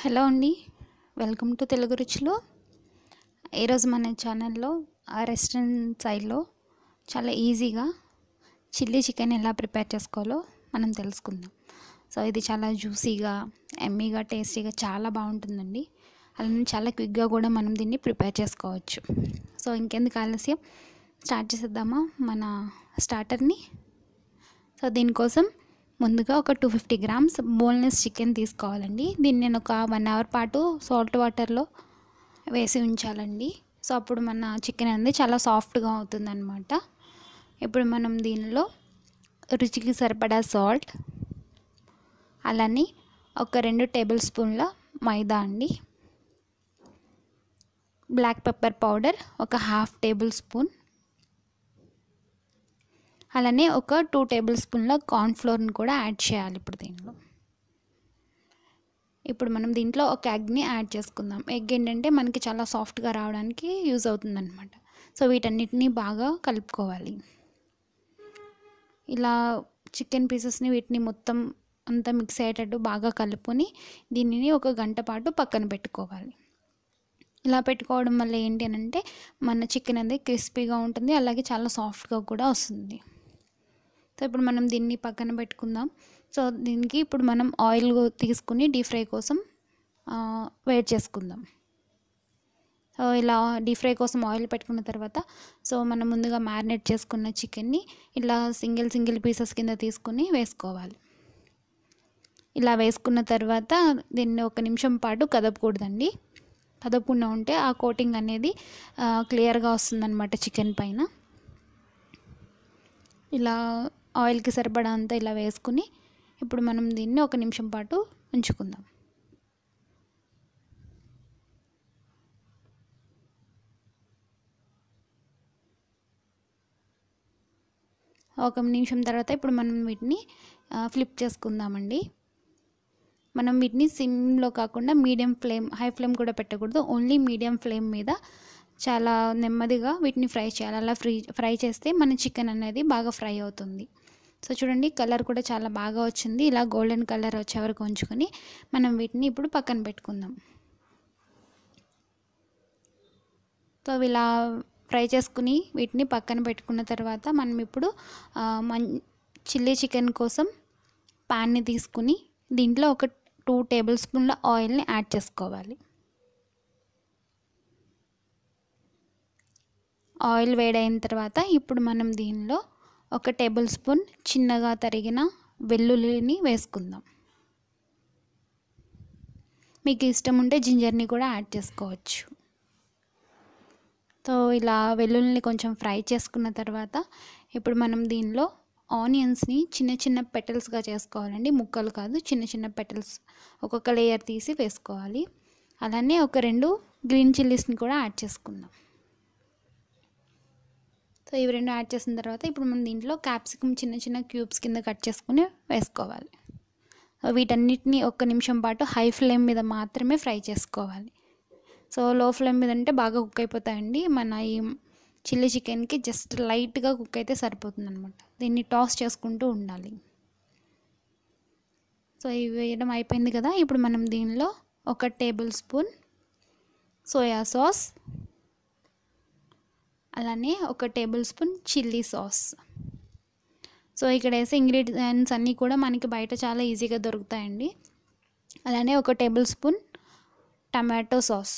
hello అండి welcome to Telugu రుచులు ఈరోజు మన ఛానల్లో ఆ రెస్టారెంట్ సైడ్లో చాలా ఈజీగా చిల్లీ చికెన్ ఎలా ప్రిపేర్ చేసుకోవాలో మనం తెలుసుకుందాం సో ఇది చాలా జ్యూసీగా ఎమ్మీగా టేస్టీగా చాలా బాగుంటుందండి అలానే చాలా క్విక్గా కూడా మనం దీన్ని ప్రిపేర్ చేసుకోవచ్చు సో ఇంకెందుకు ఆలస్యం స్టార్ట్ చేసేద్దామా మన స్టార్టర్ని సో దీనికోసం ముందుగా ఒక two fifty grams boneless chicken తీసుకోవాలండి దీన్ని నేను ఒక వన్ అవర్ పాటు సాల్ట్ వాటర్లో వేసి ఉంచాలండి సో అప్పుడు మన చికెన్ అనేది చాలా సాఫ్ట్గా అవుతుంది అనమాట ఇప్పుడు మనం దీనిలో రుచికి సరిపడా సాల్ట్ అలానే ఒక రెండు టేబుల్ స్పూన్ల మైదా అండి బ్లాక్ పెప్పర్ పౌడర్ ఒక హాఫ్ టేబుల్ స్పూన్ అలానే ఒక టూ టేబుల్ స్పూన్ల కార్న్ఫ్లోర్ని కూడా యాడ్ చేయాలి ఇప్పుడు దీనిలో ఇప్పుడు మనం దీంట్లో ఒక ఎగ్ని యాడ్ చేసుకుందాం ఎగ్ ఏంటంటే మనకి చాలా సాఫ్ట్గా రావడానికి యూజ్ అవుతుందన్నమాట సో వీటన్నిటిని బాగా కలుపుకోవాలి ఇలా చికెన్ పీసెస్ని వీటిని మొత్తం అంతా మిక్స్ అయ్యేటట్టు బాగా కలుపుకొని దీనిని ఒక గంట పాటు పక్కన పెట్టుకోవాలి ఇలా పెట్టుకోవడం వల్ల ఏంటి అని అంటే మన చికెన్ అనేది క్రిస్పీగా ఉంటుంది అలాగే చాలా సాఫ్ట్గా కూడా వస్తుంది సో ఇప్పుడు మనం దీన్ని పక్కన పెట్టుకుందాం సో దీనికి ఇప్పుడు మనం ఆయిల్ తీసుకుని డీప్ ఫ్రై కోసం వేట్ చేసుకుందాం సో ఇలా డీప్ ఫ్రై కోసం ఆయిల్ పెట్టుకున్న తర్వాత సో మనం ముందుగా మ్యారినేట్ చేసుకున్న చికెన్ని ఇలా సింగిల్ సింగిల్ పీసెస్ కింద తీసుకుని వేసుకోవాలి ఇలా వేసుకున్న తర్వాత దీన్ని ఒక నిమిషం పాటు కదపకూడదండి కదపకుండా ఉంటే ఆ కోటింగ్ అనేది క్లియర్గా వస్తుందన్నమాట చికెన్ పైన ఇలా ఆయిల్కి సరిపడా అంతా ఇలా వేసుకుని ఇప్పుడు మనం దీన్ని ఒక నిమిషం పాటు ఉంచుకుందాం ఒక నిమిషం తర్వాత ఇప్పుడు మనం వీటిని ఫ్లిప్ చేసుకుందామండి మనం వీటిని సిమ్లో కాకుండా మీడియం ఫ్లేమ్ హై ఫ్లేమ్ కూడా పెట్టకూడదు ఓన్లీ మీడియం ఫ్లేమ్ మీద చాలా నెమ్మదిగా వీటిని ఫ్రై చేయాలి అలా ఫ్రై ఫ్రై చేస్తే మన చికెన్ అనేది బాగా ఫ్రై అవుతుంది సో చూడండి కలర్ కూడా చాలా బాగా వచ్చింది ఇలా గోల్డెన్ కలర్ వచ్చే వరకు ఉంచుకొని మనం వీటిని ఇప్పుడు పక్కన పెట్టుకుందాం సో ఇలా ఫ్రై చేసుకుని వీటిని పక్కన పెట్టుకున్న తర్వాత మనం ఇప్పుడు మన్ చిల్లీ చికెన్ కోసం ప్యాన్ని తీసుకుని దీంట్లో ఒక టూ టేబుల్ స్పూన్ల ఆయిల్ని యాడ్ చేసుకోవాలి ఆయిల్ వేడైన తర్వాత ఇప్పుడు మనం దీనిలో ఒక టేబుల్ స్పూన్ చిన్నగా తరిగిన వెల్లుల్లిని వేసుకుందాం మీకు ఇష్టం ఉంటే జింజర్ని కూడా యాడ్ చేసుకోవచ్చు సో ఇలా వెల్లుల్లిని కొంచెం ఫ్రై చేసుకున్న తర్వాత ఇప్పుడు మనం దీనిలో ఆనియన్స్ని చిన్న చిన్న పెటల్స్గా చేసుకోవాలండి ముక్కలు కాదు చిన్న చిన్న పెటల్స్ ఒక్కొక్క లేయర్ తీసి వేసుకోవాలి అలానే ఒక రెండు గ్రీన్ చిల్లీస్ని కూడా యాడ్ చేసుకుందాం సో ఇవి రెండు యాడ్ చేసిన తర్వాత ఇప్పుడు మనం దీంట్లో క్యాప్సికమ్ చిన్న చిన్న క్యూబ్స్ కింద కట్ చేసుకుని వేసుకోవాలి వీటన్నిటిని ఒక్క నిమిషం పాటు హై ఫ్లేమ్ మీద మాత్రమే ఫ్రై చేసుకోవాలి సో లో ఫ్లేమ్ మీద అంటే బాగా కుక్ అయిపోతాయండి మన ఈ చిల్లీ చికెన్కి జస్ట్ లైట్గా కుక్ అయితే సరిపోతుంది అనమాట దీన్ని టాస్ చేసుకుంటూ ఉండాలి సో ఇవి వేయడం అయిపోయింది కదా ఇప్పుడు మనం దీనిలో ఒక టేబుల్ స్పూన్ సోయా సాస్ అలానే ఒక tablespoon chilli sauce so ఇక్కడ వేసే ఇంగ్రీడియంట్స్ అన్నీ కూడా మనకి బయట చాలా ఈజీగా దొరుకుతాయండి అలానే ఒక టేబుల్ స్పూన్ టమాటో సాస్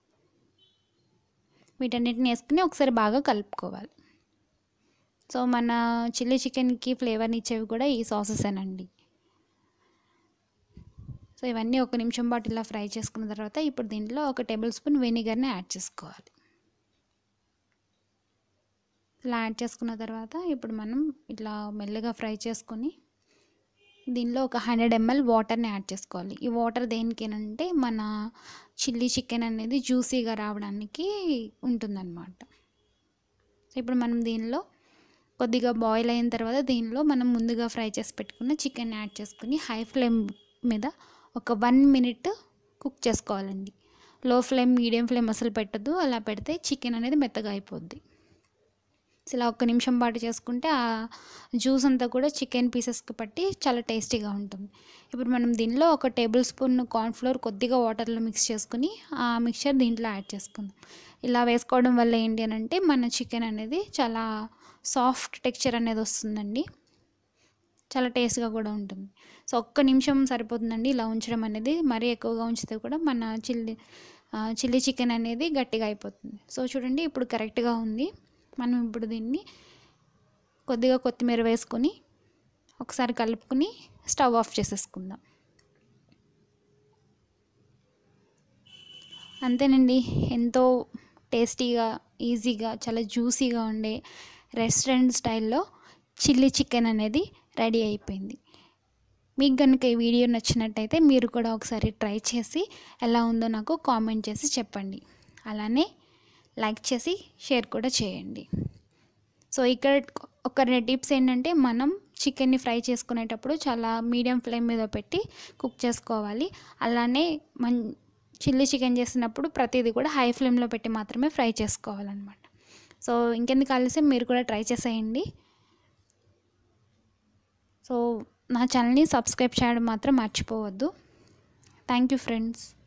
వీటన్నిటిని వేసుకుని ఒకసారి బాగా కలుపుకోవాలి సో మన చిల్లీ చికెన్కి ఫ్లేవర్ని ఇచ్చేవి కూడా ఈ సాసెసేనండి సో ఇవన్నీ ఒక నిమిషం పాటు ఇలా ఫ్రై చేసుకున్న తర్వాత ఇప్పుడు దీంట్లో ఒక టేబుల్ స్పూన్ వెనిగర్ని యాడ్ చేసుకోవాలి ఇలా యాడ్ చేసుకున్న తర్వాత ఇప్పుడు మనం ఇట్లా మెల్లగా ఫ్రై చేసుకొని దీనిలో ఒక హండ్రెడ్ ఎంఎల్ వాటర్ని యాడ్ చేసుకోవాలి ఈ వాటర్ దేనికేనంటే మన చిల్లీ చికెన్ అనేది జ్యూసీగా రావడానికి ఉంటుందన్నమాట సో ఇప్పుడు మనం దీనిలో కొద్దిగా బాయిల్ అయిన తర్వాత దీనిలో మనం ముందుగా ఫ్రై చేసి పెట్టుకున్న చికెన్ యాడ్ చేసుకుని హై ఫ్లేమ్ మీద ఒక వన్ మినిట్ కుక్ చేసుకోవాలండి లో ఫ్లేమ్ మీడియం ఫ్లేమ్ అసలు పెట్టద్దు అలా పెడితే చికెన్ అనేది మెత్తగా అయిపోద్ది ఇలా ఒక్క నిమిషం పాటు చేసుకుంటే ఆ జ్యూస్ అంతా కూడా చికెన్ పీసెస్కి పట్టి చాలా టేస్టీగా ఉంటుంది ఇప్పుడు మనం దీనిలో ఒక టేబుల్ స్పూన్ కార్న్ఫ్లోర్ కొద్దిగా వాటర్లో మిక్స్ చేసుకుని ఆ మిక్చర్ దీంట్లో యాడ్ చేసుకుందాం ఇలా వేసుకోవడం వల్ల ఏంటి అని అంటే మన చికెన్ అనేది చాలా సాఫ్ట్ టెక్చర్ అనేది వస్తుందండి చాలా టేస్ట్గా కూడా ఉంటుంది సో ఒక్క నిమిషం సరిపోతుందండి ఇలా ఉంచడం అనేది మరీ ఎక్కువగా ఉంచితే కూడా మన చిల్లీ చిల్లీ చికెన్ అనేది గట్టిగా అయిపోతుంది సో చూడండి ఇప్పుడు కరెక్ట్గా ఉంది మనం ఇప్పుడు దీన్ని కొద్దిగా కొత్తిమీర వేసుకొని ఒకసారి కలుపుకొని స్టవ్ ఆఫ్ చేసేసుకుందాం అంతేనండి ఎంతో టేస్టీగా ఈజీగా చాలా జ్యూసీగా ఉండే రెస్టారెంట్ స్టైల్లో చిల్లీ చికెన్ అనేది రెడీ అయిపోయింది మీకు కనుక ఈ వీడియో నచ్చినట్టయితే మీరు కూడా ఒకసారి ట్రై చేసి ఎలా ఉందో నాకు కామెంట్ చేసి చెప్పండి అలానే లైక్ చేసి షేర్ కూడా చేయండి సో ఇక్కడ ఒక రెండు టిప్స్ ఏంటంటే మనం చికెన్ని ఫ్రై చేసుకునేటప్పుడు చాలా మీడియం ఫ్లేమ్ మీద పెట్టి కుక్ చేసుకోవాలి అలానే మన్ చిల్లీ చికెన్ చేసినప్పుడు ప్రతిదీ కూడా హై ఫ్లేమ్లో పెట్టి మాత్రమే ఫ్రై చేసుకోవాలన్నమాట సో ఇంకెందుకు ఆలస్యం మీరు కూడా ట్రై చేసేయండి సో నా ఛానల్ని సబ్స్క్రైబ్ చేయడం మాత్రం మర్చిపోవద్దు థ్యాంక్ యూ ఫ్రెండ్స్